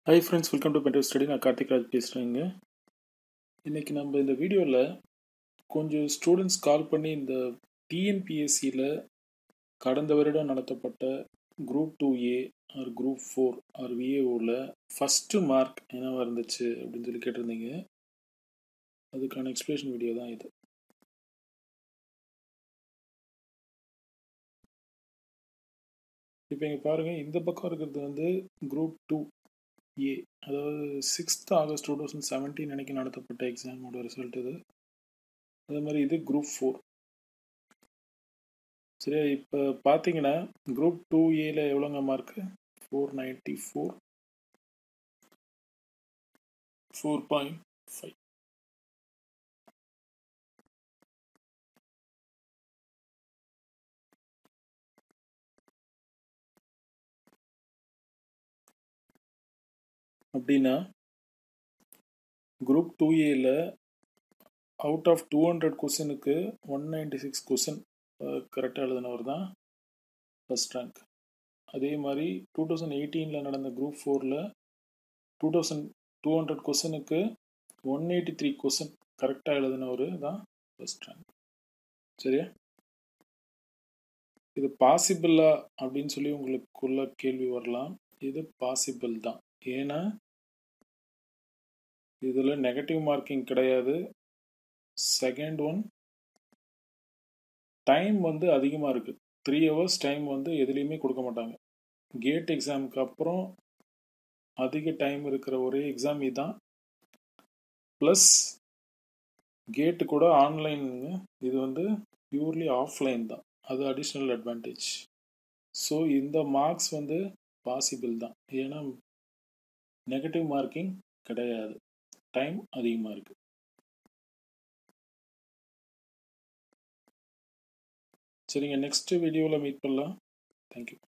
high friends welcome to Bender study நான் கார்த்திக் ராஜ் பேசுகிறேங்க இன்றைக்கி நம்ம இந்த வீடியோவில் கொஞ்சம் ஸ்டூடெண்ட்ஸ் கால் பண்ணி இந்த டிஎன்பிஎஸ்சியில் கடந்த வருடம் நடத்தப்பட்ட group two A or group four or விஏஓவில் ஃபஸ்ட்டு மார்க் என்னவா இருந்துச்சு அப்படின்னு சொல்லி கேட்டிருந்தீங்க அதுக்கான எக்ஸ்பிளேஷன் வீடியோ தான் இது இப்போ இங்கே பாருங்கள் இந்த பக்கம் இருக்கிறது வந்து குரூப் டூ ஏ அதாவது sixth August two thousand seventeen அன்னைக்கு நடத்தப்பட்ட எக்ஸாமோட ரிசல்ட் இது அதே மாதிரி இது குரூப் ஃபோர் சரியா இப்போ பார்த்தீங்கன்னா குரூப் டூ ஏல எவ்வளோங்க mark four ninety four four point five அப்படின்னா குரூப் டூ ஏல அவுட் ஆஃப் டூ ஹண்ட்ரட் கொஸ்டினுக்கு ஒன் நைன்டி சிக்ஸ் கொஸ்டின் கரெக்டாக எழுதினவர் தான் ஃபஸ்ட் ரேங்க் அதே மாதிரி டூ தௌசண்ட் எயிட்டீனில் நடந்த குரூப் ஃபோரில் டூ தௌசண்ட் டூ ஹண்ட்ரட் கொஸ்டினுக்கு ஒன் எயிட்டி த்ரீ கொஸ்டின் கரெக்டாக எழுதினவர் தான் ஃபஸ்ட் ரேங்க் சரியா இது பாசிபிளா அப்படின்னு சொல்லி உங்களுக்குள்ள கேள்வி வரலாம் இது பாசிபிள் தான் ஏன்னா இதில் நெகட்டிவ் மார்க்கிங் கிடையாது செகண்ட் ஒன் டைம் வந்து அதிகமாக இருக்குது த்ரீ ஹவர்ஸ் டைம் வந்து எதுலேயுமே கொடுக்க மாட்டாங்க கேட் எக்ஸாமுக்கு அப்புறம் அதிக டைம் இருக்கிற ஒரே எக்ஸாம் இதுதான் ப்ளஸ் கேட்டு கூட ஆன்லைனுங்க இது வந்து பியூர்லி ஆஃப்லைன் தான் அது அடிஷ்னல் அட்வான்டேஜ் ஸோ இந்த மார்க்ஸ் வந்து பாசிபிள் தான் ஏன்னா நெகட்டிவ் மார்க்கிங் கிடையாது டைம் அதிகமாக இருக்குது சரிங்க நெக்ஸ்ட் வீடியோவில் மீட் பண்ணலாம் தேங்க்யூ